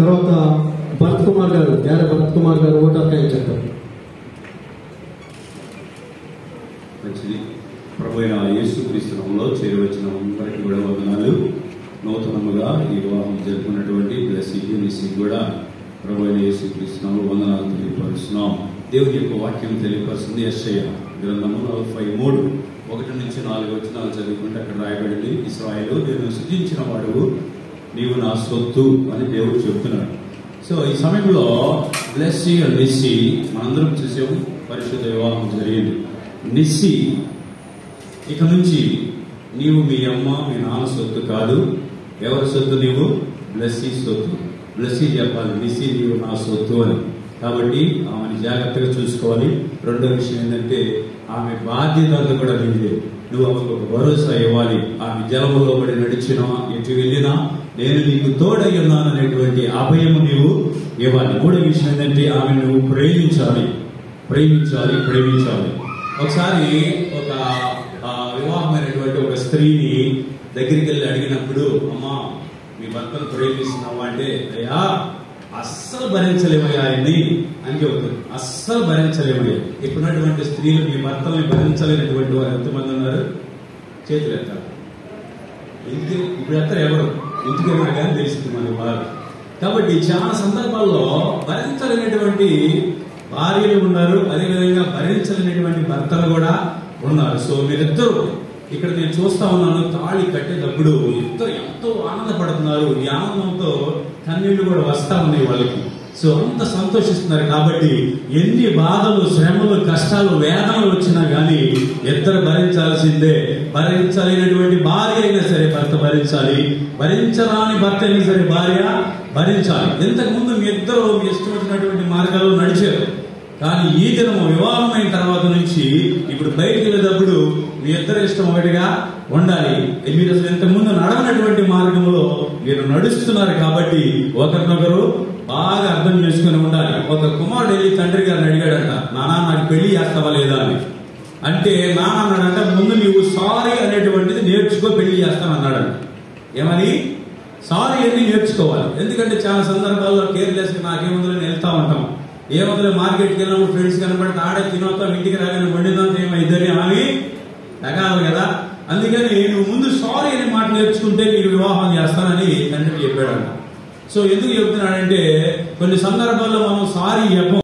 తర్వాత భరత్ కుమార్ గారు గార భరత్ కుమార్ గారు ఓటాకాయం చెప్తారు మంచిది ప్రభు అయిన యేసుక్రీస్తునంలో చేరవచ్చిన అందరికీ కూడా వందనాలు నూతనముగా ఈ వివాహం జరుపుకున్నటువంటి బ్లెస్సీకి మిస్సీకి కూడా ప్రభు అయిన యేసుక్రీస్తునంలో వందనాలు తెలియపరుస్తున్నాం దేవుని యొక్క వాక్యం తెలియపరుస్తుంది యశ్య గ్రంథము నలభై మూడు ఒకటి నుంచి నాలుగు వచ్చినాలు చదువుకుంటే అక్కడ రాయబడింది ఇస్రాయలు నేను సృజించిన వాడు నీవు నా సొత్తు అని దేవుడు చెప్తున్నాడు సో ఈ సమయంలో బ్లెస్సీ అండ్ నిస్సి మనందరం చూసాము పరిశుద్ధ వివాహం జరిగింది నిస్సి ఇక నుంచి నీవు మీ అమ్మ మీ నాన్న సొత్తు కాదు ఎవరి సొత్తు నీవు బ్లెస్సీ సొత్తు బ్లెస్సీ చెప్పాలి నిస్సి నీవు నా సొత్తు అని కాబట్టి ఆమెను జాగ్రత్తగా చూసుకోవాలి రెండో విషయం ఏంటంటే ఆమె బాధ్యత అంతా కూడా నీదే నువ్వు ఆమెకు ఒక భరోసా ఇవ్వాలి ఆమె జలములో పడి నడిచినా ఎటు వెళ్ళినా నేను నీకు తోడై ఉన్నాను అనేటువంటి అభయము నీవు ఇవ్వాలి మూడో విషయం ఏంటంటే ఆమె నువ్వు ప్రేమించాలి ప్రేమించాలి ప్రేమించాలి ఒకసారి ఒక ఆ, వివాహమైనటువంటి ఒక స్త్రీని దగ్గరికి వెళ్ళి అడిగినప్పుడు అమ్మా మీ భర్తను ప్రేమిస్తున్నావా అంటే అయ్యా అస్సలు భరించలేమయ్యా ఆయన్ని అని చెబుతుంది అస్సలు భరించలేమయ్యా ఇప్పుడున్నటువంటి స్త్రీలు మీ భర్తల్ని భరించలేనటువంటి వారు ఎంతమంది ఉన్నారు చేతులు ఎత్తారు ఇంటికి ఇప్పుడు ఎత్తారు ఎవరు ఇంటికి వెళ్ళినా కానీ తెలిసింది మనకి బాధ కాబట్టి చాలా సందర్భాల్లో భరించలేనటువంటి భార్యలు ఉన్నారు అదేవిధంగా భరించలేనటువంటి భర్తలు కూడా ఉన్నారు సో మీరిద్దరు ఇక్కడ నేను చూస్తా ఉన్నాను తాళి కట్టేటప్పుడు ఇద్దరు ఎంతో ఆనందపడుతున్నారు ఈ ఆనందంతో కన్నీళ్లు కూడా వస్తా ఉన్నాయి వాళ్ళకి సో అంత సంతోషిస్తున్నారు కాబట్టి ఎన్ని బాధలు శ్రమలు కష్టాలు వేదనలు వచ్చినా గానీ ఇద్దరు భరించాల్సిందే భరించలేనటువంటి భార్య అయినా సరే భర్త భరించాలి భరించరాని భర్త అయినా సరే భార్య భరించాలి ఇంతకు ముందు మీ ఇద్దరు మీ ఇష్టం వచ్చినటువంటి మార్గాల్లో నడిచారు కానీ ఈ దినము వివాహం అయిన తర్వాత నుంచి ఇప్పుడు బయటికి వెళ్ళేటప్పుడు మీ ఇద్దరు ఇష్టం ఒకటిగా ఉండాలి మీరు అసలు ఇంతకుముందు నడవనటువంటి మార్గంలో మీరు నడుస్తున్నారు కాబట్టి ఒకరినొకరు బాగా అర్థం చేసుకుని ఉండాలి ఒక కుమారుడు వెళ్ళి తండ్రి గారిని అడిగాడంట నానా నాకు పెళ్లి చేస్తావా లేదా అని అంటే నాన్న అన్నాడంట ముందు నీవు సారీ అనేటువంటిది నేర్చుకో పెళ్లి చేస్తాను అన్నాడంట ఏమని సారీ అని నేర్చుకోవాలి ఎందుకంటే చాలా సందర్భాల్లో కేర్లెస్ నాకేముందని వెళ్తా ఉంటాం ఏముందో మార్కెట్కి వెళ్ళినప్పుడు ఫ్రెండ్స్ కనబడితే ఆడే తినొస్తాం ఇంటికి రాగానే వండినంత ఏమైందని ఆమె తగాలి కదా అందుకని నువ్వు ముందు సారీ అనే మాట నేర్చుకుంటే మీరు వివాహం చేస్తానని తండ్రి చెప్పాడంట సో ఎందుకు చెప్తున్నాడంటే కొన్ని సందర్భాల్లో మనం సారీ చెప్పం